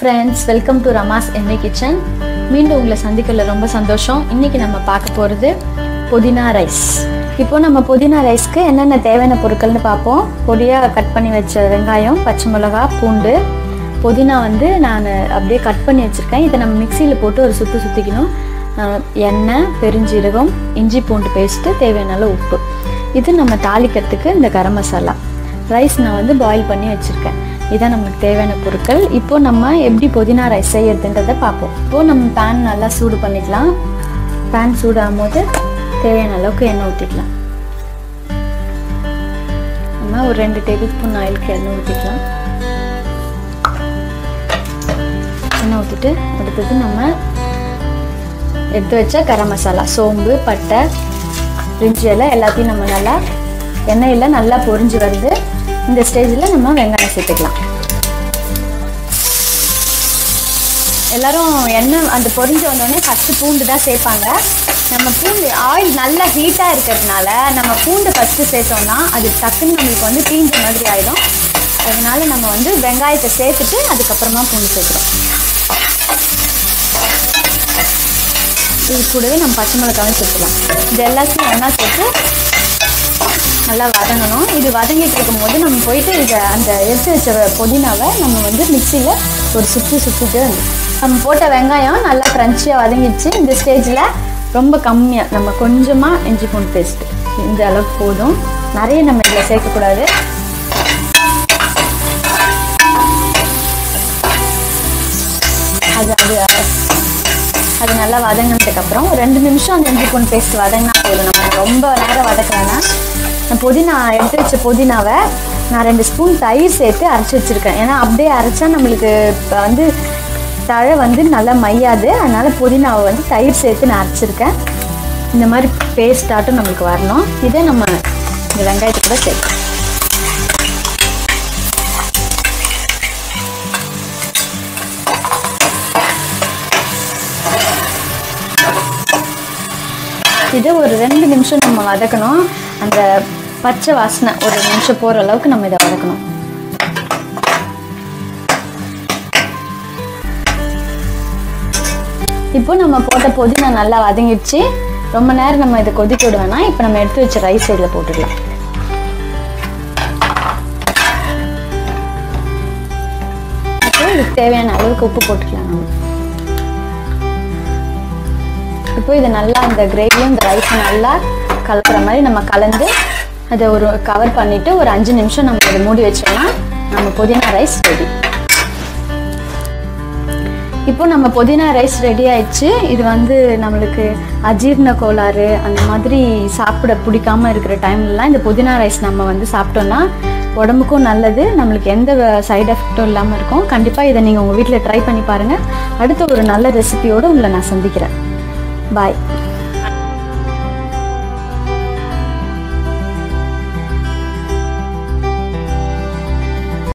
friends welcome to Rama's MA kitchen மீண்டும் உங்களை சந்திக்கல ரொம்ப சந்தோஷம் இன்னைக்கு நம்ம பார்க்க போகிறது புதினா ரைஸ் இப்போ நம்ம புதினா ரைஸ்க்கு என்னென்ன தேவையான பொருட்கள்னு பார்ப்போம் பொடியாக கட் பண்ணி வச்ச வெங்காயம் பச்சை மிளகா பூண்டு புதினா வந்து நான் அப்படியே கட் பண்ணி வச்சுருக்கேன் இதை நம்ம மிக்சியில் போட்டு ஒரு சுற்று சுற்றிக்கணும் அஹ் எண்ணெய் பெருஞ்சீரகம் இஞ்சி பூண்டு பேஸ்ட்டு தேவையான அளவு உப்பு இது நம்ம தாளிக்கிறதுக்கு இந்த கரம் மசாலா ரைஸ் நான் வந்து பாயில் பண்ணி வச்சுருக்கேன் இதான் நமக்கு தேவையான பொருட்கள் இப்போ நம்ம எப்படி புதினா ரைஸ் செய்யறதுன்றதை பார்ப்போம் இப்போ நம்ம பேன் நல்லா சூடு பண்ணிக்கலாம் பேன் சூடாகும் போது தேவையான அளவுக்கு எண்ணெய் ஊற்றிக்கலாம் நம்ம ஒரு ரெண்டு டேபிள் ஸ்பூன் ஆயிலுக்கு எண்ணெய் ஊற்றிக்கலாம் எண்ணெய் ஊற்றிட்டு அடுத்தது நம்ம எடுத்து வச்ச கரம் மசாலா சோம்பு பட்டை பிரிஞ்சி இலை எல்லாத்தையும் நம்ம நல்லா எண்ணெயில் நல்லா பொரிஞ்சு வருது இந்த ஸ்டேஜில் நம்ம வெங்காயம் சேர்த்துக்கலாம் எல்லாரும் எண்ணெய் அந்த பொரிஞ்சு வந்தோடனே ஃபஸ்ட்டு பூண்டு தான் சேர்ப்பாங்க நம்ம பூண்டு ஆயில் நல்லா ஹீட்டாக இருக்கிறதுனால நம்ம பூண்டு ஃபஸ்ட்டு சேர்த்தோம்னா அது டக்குன்னு நம்மளுக்கு வந்து தீஞ்ச மாதிரி ஆயிடும் அதனால நம்ம வந்து வெங்காயத்தை சேர்த்துட்டு அதுக்கப்புறமா பூண்டு சேர்க்குறோம் இது கூடவே நம்ம பச்சை மிளகாவும் சேர்த்துக்கலாம் இது எல்லாத்தையும் ஒன்றா சேர்த்து நல்லா வதங்கணும் இது வதங்கிட்டு இருக்கும்போது நம்ம போயிட்டு இதை அந்த எடுத்து வச்ச புதினாவை நம்ம வந்து மிக்சியில் ஒரு சுற்றி சுற்றிட்டு நம்ம போட்ட வெங்காயம் நல்லா க்ரன்ச்சியாக வதங்கிடுச்சு இந்த ஸ்டேஜில் ரொம்ப கம்மியாக நம்ம கொஞ்சமாக இஞ்சி பூண்டு பேஸ்ட் இந்த அளவுக்கு போதும் நிறைய நம்ம இதில் சேர்க்கக்கூடாது அது அது அது நல்லா வதங்கினதுக்கப்புறம் ஒரு ரெண்டு நிமிஷம் அந்த இஞ்சி பூண்டு பேஸ்ட் வதங்கினா போதும் நம்ம ரொம்ப நேரம் வதக்கலைன்னா நான் புதினா எடுத்து வச்ச புதினாவை நான் ரெண்டு ஸ்பூன் தயிர் சேர்த்து அரைச்சி வச்சுருக்கேன் ஏன்னா அப்படியே அரைச்சா நம்மளுக்கு இப்போ வந்து தழை வந்து நல்லா மையாது அதனால் புதினாவை வந்து தயிர் சேர்த்து நான் அரைச்சிருக்கேன் இந்த மாதிரி பேஸ்டாட்டும் நம்மளுக்கு வரணும் இதை நம்ம இந்த வெங்காயத்தை கூட சேர்க்கணும் இது ஒரு ரெண்டு நிமிஷம் நம்ம வதக்கணும் அந்த பச்சை வாசனை ஒரு நிமிஷம் போகிற அளவுக்கு நம்ம இதை வதக்கணும் இப்போ நம்ம போட்ட புதினா நல்லா வதங்கிடுச்சு ரொம்ப நேரம் நம்ம இதை கொதிக்க விட வேணாம் இப்போ நம்ம எடுத்து வச்ச ரைஸ் இதில் போட்டுடலாம் இப்போ இதுக்கு தேவையான அளவுக்கு உப்பு போட்டுக்கலாம் நம்ம இப்போ இதை நல்லா இந்த கிரேவியும் இந்த ரைஸும் நல்லா கலக்கிற மாதிரி நம்ம கலந்து அதை ஒரு கவர் பண்ணிவிட்டு ஒரு அஞ்சு நிமிஷம் நம்ம இதை மூடி வச்சோம்னா நம்ம புதினா ரைஸ் ரெடி இப்போ நம்ம புதினா ரைஸ் ரெடி ஆயிடுச்சு இது வந்து நம்மளுக்கு அஜீர்ண கோளாறு அந்த மாதிரி சாப்பிட பிடிக்காம இருக்கிற டைம்லலாம் இந்த புதினா ரைஸ் நம்ம வந்து சாப்பிட்டோம்னா உடம்புக்கும் நல்லது நம்மளுக்கு எந்த சைடு எஃபெக்டும் இல்லாமல் இருக்கும் கண்டிப்பாக இதை நீங்கள் உங்கள் வீட்டில் ட்ரை பண்ணி பாருங்கள் அடுத்த ஒரு நல்ல ரெசிபியோடு உங்களை நான் சந்திக்கிறேன் பாய்